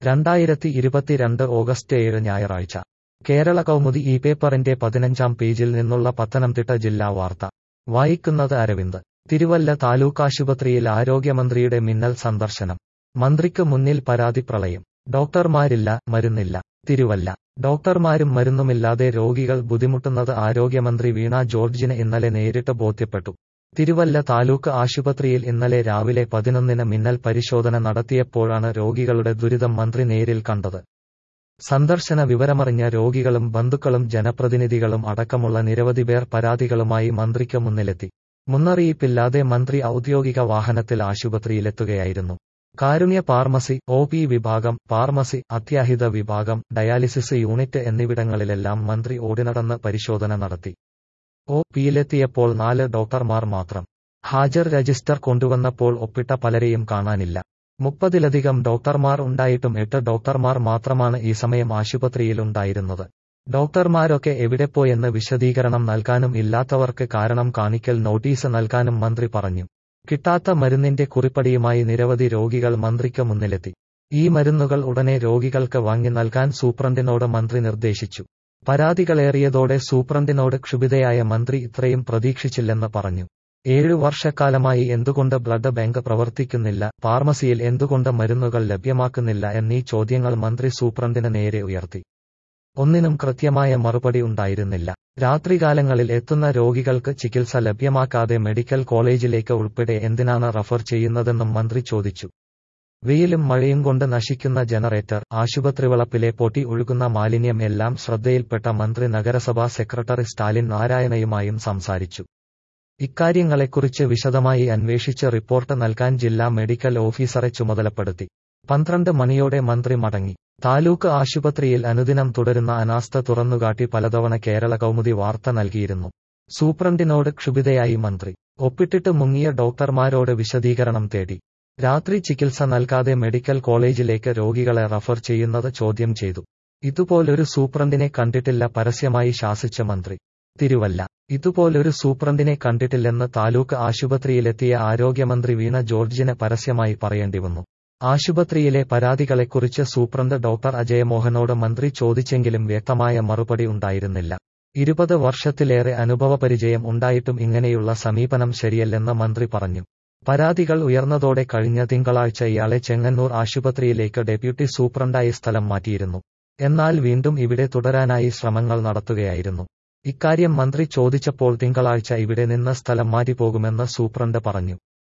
രണ്ടായിരത്തി ഇരുപത്തിരണ്ട് ഓഗസ്റ്റ് ഏഴ് ഞായറാഴ്ച കേരള കൗമുദി ഈ പേപ്പറിന്റെ പതിനഞ്ചാം പേജിൽ നിന്നുള്ള പത്തനംതിട്ട ജില്ലാ വാർത്ത വായിക്കുന്നത് അരവിന്ദ് തിരുവല്ല താലൂക്കാശുപത്രിയിൽ ആരോഗ്യമന്ത്രിയുടെ മിന്നൽ സന്ദർശനം മന്ത്രിക്ക് മുന്നിൽ പരാതി പ്രളയം ഡോക്ടർമാരില്ല മരുന്നില്ല തിരുവല്ല ഡോക്ടർമാരും മരുന്നുമില്ലാതെ രോഗികൾ ബുദ്ധിമുട്ടുന്നത് ആരോഗ്യമന്ത്രി വീണ ജോർജിന് ഇന്നലെ നേരിട്ട് ബോധ്യപ്പെട്ടു തിരുവല്ല താലൂക്ക് ആശുപത്രിയിൽ ഇന്നലെ രാവിലെ പതിനൊന്നിന് മിന്നൽ പരിശോധന നടത്തിയപ്പോഴാണ് രോഗികളുടെ ദുരിതം മന്ത്രി നേരിൽ കണ്ടത് സന്ദർശന വിവരമറിഞ്ഞ രോഗികളും ബന്ധുക്കളും ജനപ്രതിനിധികളും അടക്കമുള്ള നിരവധി പേർ പരാതികളുമായി മന്ത്രിക്ക് മുന്നിലെത്തി മുന്നറിയിപ്പില്ലാതെ മന്ത്രി ഔദ്യോഗിക വാഹനത്തിൽ ആശുപത്രിയിലെത്തുകയായിരുന്നു കാരുണ്യ ഫാർമസി ഒ പി വിഭാഗം ഫാർമസി അത്യാഹിത വിഭാഗം ഡയാലിസിസ് യൂണിറ്റ് എന്നിവിടങ്ങളിലെല്ലാം മന്ത്രി ഓടിനടന്ന് പരിശോധന നടത്തി ഒ പിയിലെത്തിയപ്പോൾ നാല് ഡോക്ടർമാർ മാത്രം ഹാജർ രജിസ്റ്റർ കൊണ്ടുവന്നപ്പോൾ ഒപ്പിട്ട പലരെയും കാണാനില്ല മുപ്പതിലധികം ഡോക്ടർമാർ ഉണ്ടായിട്ടും എട്ട് ഡോക്ടർമാർ മാത്രമാണ് ഈ സമയം ആശുപത്രിയിൽ ഉണ്ടായിരുന്നത് ഡോക്ടർമാരൊക്കെ എവിടെപ്പോയെന്ന് വിശദീകരണം നൽകാനും ഇല്ലാത്തവർക്ക് കാരണം കാണിക്കൽ നോട്ടീസ് നൽകാനും മന്ത്രി പറഞ്ഞു കിട്ടാത്ത മരുന്നിന്റെ കുറിപ്പടിയുമായി നിരവധി രോഗികൾ മന്ത്രിക്ക് മുന്നിലെത്തി ഈ മരുന്നുകൾ ഉടനെ രോഗികൾക്ക് വാങ്ങി നൽകാൻ സൂപ്രണ്ടിനോട് മന്ത്രി നിർദ്ദേശിച്ചു പരാതികളേറിയതോടെ സൂപ്രണ്ടിനോട് ക്ഷുഭിതയായ മന്ത്രി ഇത്രയും പ്രതീക്ഷിച്ചില്ലെന്ന് പറഞ്ഞു ഏഴു വർഷക്കാലമായി എന്തുകൊണ്ട് ബ്ലഡ് ബാങ്ക് പ്രവർത്തിക്കുന്നില്ല ഫാർമസിയിൽ എന്തുകൊണ്ട് മരുന്നുകൾ ലഭ്യമാക്കുന്നില്ല എന്നീ ചോദ്യങ്ങൾ മന്ത്രി സൂപ്രണ്ടിന് നേരെ ഉയർത്തി ഒന്നിനും കൃത്യമായ മറുപടി ഉണ്ടായിരുന്നില്ല രാത്രികാലങ്ങളിൽ എത്തുന്ന രോഗികൾക്ക് ചികിത്സ ലഭ്യമാക്കാതെ മെഡിക്കൽ കോളേജിലേക്ക് ഉൾപ്പെടെ എന്തിനാണ് റഫർ ചെയ്യുന്നതെന്നും മന്ത്രി ചോദിച്ചു വെയിലും മഴയും കൊണ്ട് നശിക്കുന്ന ജനറേറ്റർ ആശുപത്രിവളപ്പിലെ പൊട്ടി ഒഴുകുന്ന മാലിന്യം എല്ലാം ശ്രദ്ധയിൽപ്പെട്ട മന്ത്രി നഗരസഭാ സെക്രട്ടറി സ്റ്റാലിൻ നാരായണയുമായും സംസാരിച്ചു ഇക്കാര്യങ്ങളെക്കുറിച്ച് വിശദമായി അന്വേഷിച്ച് റിപ്പോർട്ട് നൽകാൻ ജില്ലാ മെഡിക്കൽ ഓഫീസറെ ചുമതലപ്പെടുത്തി പന്ത്രണ്ട് മണിയോടെ മന്ത്രി മടങ്ങി താലൂക്ക് ആശുപത്രിയിൽ അനുദിനം തുടരുന്ന അനാസ്ഥ തുറന്നുകാട്ടി പലതവണ കേരള കൗമുദി വാർത്ത നൽകിയിരുന്നു സൂപ്രണ്ടിനോട് ക്ഷുഭിതയായി മന്ത്രി ഒപ്പിട്ടിട്ട് മുങ്ങിയ ഡോക്ടർമാരോട് വിശദീകരണം തേടി രാത്രി ചികിത്സ നൽകാതെ മെഡിക്കൽ കോളേജിലേക്ക് രോഗികളെ റഫർ ചെയ്യുന്നത് ചോദ്യം ചെയ്തു ഇതുപോലൊരു സൂപ്രണ്ടിനെ കണ്ടിട്ടില്ല പരസ്യമായി ശാസിച്ച മന്ത്രി തിരുവല്ല ഇതുപോലൊരു സൂപ്രണ്ടിനെ കണ്ടിട്ടില്ലെന്ന് താലൂക്ക് ആശുപത്രിയിലെത്തിയ ആരോഗ്യമന്ത്രി വീണ ജോർജിന് പരസ്യമായി പറയേണ്ടി വന്നു ആശുപത്രിയിലെ പരാതികളെക്കുറിച്ച് സൂപ്രണ്ട് ഡോക്ടർ അജയമോഹനോട് മന്ത്രി ചോദിച്ചെങ്കിലും വ്യക്തമായ മറുപടി ഉണ്ടായിരുന്നില്ല ഇരുപത് വർഷത്തിലേറെ അനുഭവപരിചയം ഉണ്ടായിട്ടും ഇങ്ങനെയുള്ള സമീപനം ശരിയല്ലെന്ന് മന്ത്രി പറഞ്ഞു പരാതികൾ ഉയർന്നതോടെ കഴിഞ്ഞ തിങ്കളാഴ്ച ഇയാളെ ചെങ്ങന്നൂർ ആശുപത്രിയിലേക്ക് ഡെപ്യൂട്ടി സൂപ്രണ്ടായി സ്ഥലം മാറ്റിയിരുന്നു എന്നാൽ വീണ്ടും ഇവിടെ തുടരാനായി ശ്രമങ്ങൾ നടത്തുകയായിരുന്നു ഇക്കാര്യം മന്ത്രി ചോദിച്ചപ്പോൾ തിങ്കളാഴ്ച ഇവിടെ നിന്ന് സ്ഥലം മാറ്റിപ്പോകുമെന്ന് സൂപ്രണ്ട് പറഞ്ഞു